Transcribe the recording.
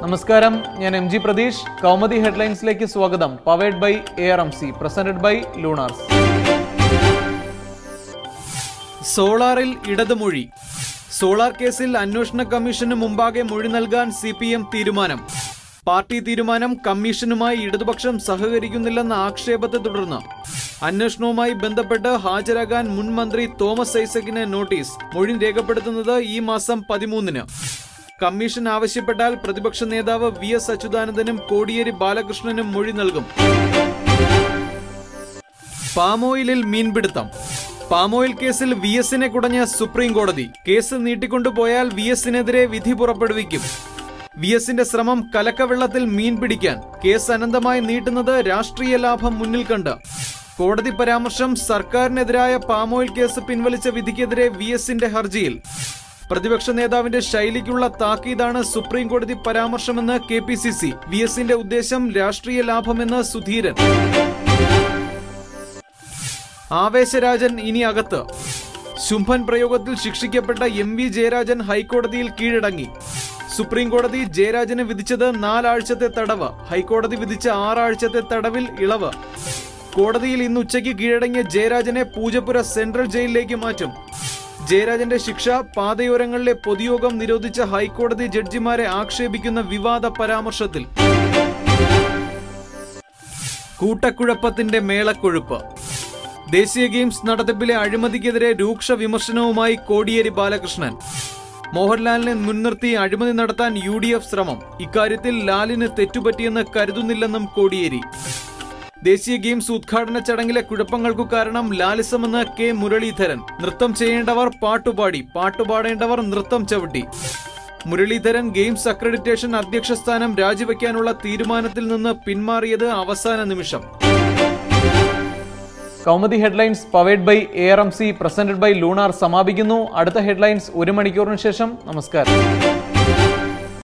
നമസ്കാരം ഞാൻ M G Prateesh Kaumudi ഹെഡ്ലൈൻസിലേക്ക് സ്വാഗതം powered by A R M C presented by Lunars സോളാറിൽ ഇടതുമൊഴി സോളാർ കേസിൽ അന്വേഷണ കമ്മീഷന് മുമ്പാകെ മൊഴി നൽകാൻ സി പി എം തീരുമാനം പാർട്ടി തീരുമാനം കമ്മീഷനുമായി ഇടതുപക്ഷം സഹകരിക്കുന്നില്ലെന്ന ആക്ഷേപത്തെ തുടർന്ന് അന്വേഷണവുമായി ബന്ധപ്പെട്ട് ഹാജരാകാൻ മുൻ മന്ത്രി തോമസ് ഐസക്കിന് നോട്ടീസ് മൊഴി രേഖപ്പെടുത്തുന്നത് ഈ മാസം പതിമൂന്നിന് കമ്മീഷൻ ആവശ്യപ്പെട്ടാൽ പ്രതിപക്ഷ നേതാവ് വി എസ് അച്യുതാനന്ദനും കോടിയേരി ബാലകൃഷ്ണനും മൊഴി നൽകും പാമോയിലിൽ മീൻപിടുത്തം പാമോയിൽ കേസിൽ വി എസിനെ കുടഞ്ഞ സുപ്രീം കോടതി കേസ് നീട്ടിക്കൊണ്ടുപോയാൽ വി എസിനെതിരെ വിധി പുറപ്പെടുവിക്കും വി എസിന്റെ ശ്രമം കലക്കവെള്ളത്തിൽ മീൻ പിടിക്കാൻ കേസ് അനന്തമായി നീട്ടുന്നത് രാഷ്ട്രീയ ലാഭം മുന്നിൽ കണ്ട് കോടതി പരാമർശം സർക്കാരിനെതിരായ പാമോയിൽ കേസ് പിൻവലിച്ച വിധിക്കെതിരെ വി എസിന്റെ ഹർജിയിൽ പ്രതിപക്ഷ നേതാവിന്റെ ശൈലിക്കുള്ള താക്കീതാണ് സുപ്രീം കോടതി പരാമർശമെന്ന് K P C C V എസിന്റെ ഉദ്ദേശം രാഷ്ട്രീയ ലാഭമെന്ന് സുധീരൻ ആവേശരാജൻ ഇനി അകത്ത് ശുംഭൻ പ്രയോഗത്തിൽ ശിക്ഷിക്കപ്പെട്ട എം വി ജയരാജൻ ഹൈക്കോടതിയിൽ കീഴടങ്ങി സുപ്രീം കോടതി ജയരാജന് വിധിച്ചത് നാലാഴ്ചത്തെ തടവ് ഹൈക്കോടതി വിധിച്ച ആറാഴ്ചത്തെ തടവിൽ ഇളവ് കോടതിയിൽ ഇന്ന് ഉച്ചയ്ക്ക് കീഴടങ്ങിയ ജയരാജനെ പൂജപ്പുര സെൻട്രൽ ജയിലിലേക്ക് മാറ്റും ജയരാജന്റെ ശിക്ഷ പാതയോരങ്ങളിലെ പൊതുയോഗം നിരോധിച്ച ഹൈക്കോടതി ജഡ്ജിമാരെ ആക്ഷേപിക്കുന്ന വിവാദ പരാമർശത്തിൽ കൂട്ടക്കുഴപ്പത്തിന്റെ മേളക്കൊഴുപ്പ് ദേശീയ ഗെയിംസ് നടത്തിപ്പിലെ അഴിമതിക്കെതിരെ രൂക്ഷ വിമർശനവുമായി കോടിയേരി ബാലകൃഷ്ണൻ മോഹൻലാലിനെ മുൻനിർത്തി അഴിമതി നടത്താൻ യു ഡി എഫ് ശ്രമം ഇക്കാര്യത്തിൽ ലാലിന് തെറ്റുപറ്റിയെന്ന് കരുതുന്നില്ലെന്നും കോടിയേരി ദേശീയ ഗെയിംസ് ഉദ്ഘാടന ചടങ്ങിലെ കുഴപ്പങ്ങൾക്കു കാരണം ലാലിസമെന്ന് കെ മുരളീധരൻ നൃത്തം ചെയ്യേണ്ടവർ പാട്ടുപാടി പാട്ടുപാടേണ്ടവർ നൃത്തം ചവിട്ടി മുരളീധരൻ ഗെയിംസ് അക്രഡിറ്റേഷൻ അധ്യക്ഷ സ്ഥാനം രാജിവെക്കാനുള്ള തീരുമാനത്തിൽ നിന്ന് പിന്മാറിയത് അവസാന നിമിഷം Kaumudi headlines powered by A R M C presented by Lunar സമാപിക്കുന്നു അടുത്ത ഹെഡ്ലൈൻസ് ഒരു മണിക്കൂറിന് ശേഷം നമസ്കാരം